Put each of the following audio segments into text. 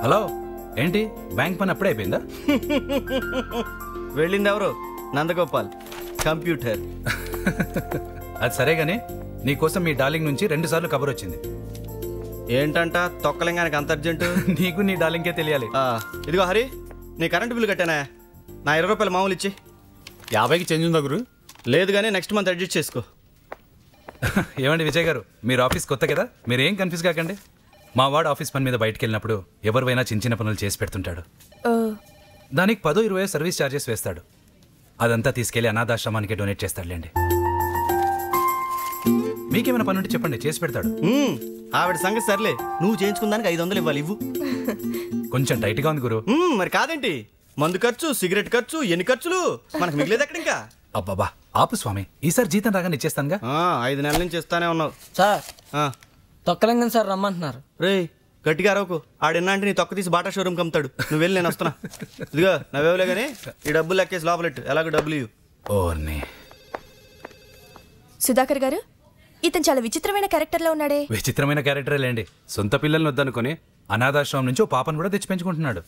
Hello ఏంటి bank పని అప్పుడే అయిపోయిందా వెళ్ళింది ఎవరు నందగోపాల్ కంప్యూటర్ అది సరే గానీ నీకోసం మీ డార్లింగ్ నుంచి రెండు సార్లు కబర్ వచ్చింది ఏంటంట తొక్కలింగానికి అంత అర్జెంటు నీకు నీ డార్లింగ్కే తెలియాలి ఆ, ఇదిగో హరి నీ కరెంటు బిల్లు కట్టానా నా ఇరవై రూపాయలు మామూలు ఇచ్చి యాభైకి చేంజ్ ఉందా గురు లేదు కానీ నెక్స్ట్ మంత్ అడ్జస్ట్ చేసుకో ఏమండి విజయ్ గారు మీరు ఆఫీస్ కొత్త కదా మీరు ఏం కన్ఫ్యూజ్ కాకండి మా వాడు ఆఫీస్ పని మీద బయటికి వెళ్ళినప్పుడు ఎవరివైనా చిన్న చిన్న పనులు చేసి పెడుతుంటాడు దానికి పదో ఇరవై సర్వీస్ ఛార్జెస్ వేస్తాడు అదంతా తీసుకెళ్లి అనాథాశ్రమానికి డొనేట్ చేస్తాడులేండి మీకేమైనా పని ఉంటే చెప్పండి చేసి పెడతాడు మ్మ్, ఆవిడ సంగతి సర్లే నువ్వు చేయించుకుందానికి ఐదు వందలు ఇవ్వాలి ఇవ్వు కొంచెం టైట్గా ఉంది గురు మ్మ్, మరి కాదేంటి మందు ఖర్చు సిగరెట్ ఖర్చు ఎన్ని ఖర్చులు మనకు మిగిలేదు ఎక్కడ ఇంకా అబ్బాబా ఆపు స్వామి ఈసారి జీతం రాగానే ఇచ్చేస్తానుగా ఆ, ఐదు నెలల నుంచి ఇస్తానే ఉన్నావు సార్ ఆ, తొక్కలింగం సార్ రమ్మంటున్నారు రేయ్ గట్టిగా అరవకు ఆడిన్నా అంటే నీ తొక్క తీసి బాటా షోరూమ్ కమ్ముతాడు నువ్వు వెళ్ళి నేను వస్తున్నా ఇదిగో నవ్వేవులే కానీ ఈ డబ్బులు లెక్కేసి లోపలెట్టు ఎలాగో డబ్బులు ఇవ్వు ఓర్ని సుధాకర్ గారు ఇతను చాలా విచిత్రమైన క్యారెక్టర్లో ఉన్నాడే విచిత్రమైన క్యారెక్టరే లేండి సొంత పిల్లల్ని వద్దనుకొని అనాథాశ్రమం నుంచి ఓ పాపను కూడా తెచ్చి పెంచుకుంటున్నాడు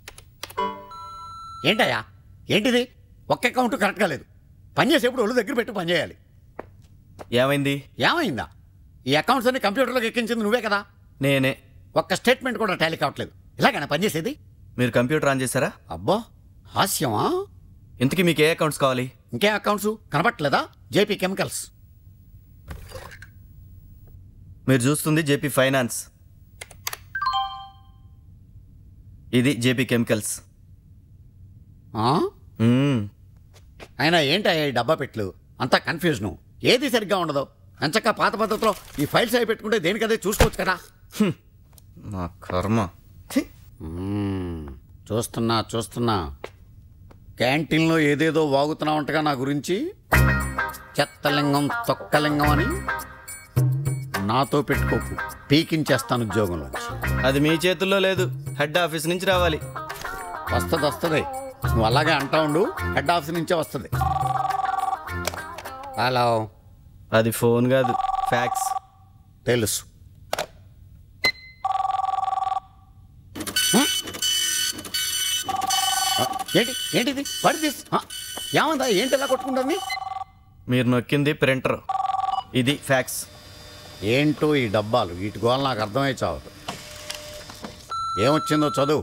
ఏంటయ్యా ఏంటిది ఒక్క అకౌంట్ కరెక్ట్గా లేదు పని చేసేప్పుడు ఒళ్ళు దగ్గర పెట్టి పని చేయాలి ఏమైంది ఏమైందా ఈ అకౌంట్స్ అన్ని కంప్యూటర్లోకి ఎక్కించింది నువ్వే కదా నేనే ఒక్క స్టేట్మెంట్ కూడా టాలీ కావట్లేదు ఇలాగైనా పని చేసేది మీరు కంప్యూటర్ ఆన్ చేశారా అబ్బో హాస్యమా ఇంతకీ మీకు ఏ అకౌంట్స్ కావాలి ఇంకే అకౌంట్స్ కనపట్లేదా జేపీ కెమికల్స్ మీరు చూస్తుంది జేపీ ఫైనాన్స్ ఇది జేపీ కెమికల్స్ ఆ? మ్మ్. అయినా ఏంటయ్యా ఈ డబ్బా పెట్లు అంతా కన్ఫ్యూజను ఏది సరిగ్గా ఉండదు ఎంచక్క పాత పద్ధతిలో ఈ ఫైల్స్ అవి పెట్టుకుంటే దేనికదే చూసుకోవచ్చు కదా నా కర్మ ఛీ. మ్మ్. చూస్తున్నా చూస్తున్నా క్యాంటీన్లో ఏదేదో వాగుతున్నా ఉంటగా నా గురించి చెత్తలింగం తొక్కలింగం అని నాతో పెట్టుకోకు పీకించేస్తాను ఉద్యోగంలోంచి అది మీ చేతుల్లో లేదు హెడ్ ఆఫీస్ నుంచి రావాలి వస్తుంది వస్తుంది నువ్వు అలాగే అంటా ఉండు హెడ్ ఆఫీస్ నుంచే వస్తుంది హలో అది ఫోన్ కాదు ఫ్యాక్స్ తెలుసు హ్మ్? ఆ, ఏంటి ఏంటిది వాడి దిస్ ఏమందా ఏంటి ఎలా కొట్టుకుంటుంది మీరు నొక్కింది ప్రింటర్ ఇది ఫ్యాక్స్ ఏంటో ఈ డబ్బాలు వీటి గోల నాకు అర్థమై చావదు ఏమొచ్చిందో చదువు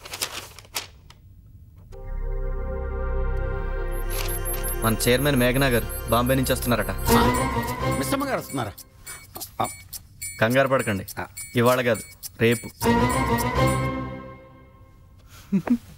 మన చైర్మన్ మేఘనా గారు బాంబే నుంచి వస్తున్నారట ఆ, మిస్సమ్మ గారు వస్తున్నారా ఆ, కంగారు పడకండి ఇవాళ కాదు రేపు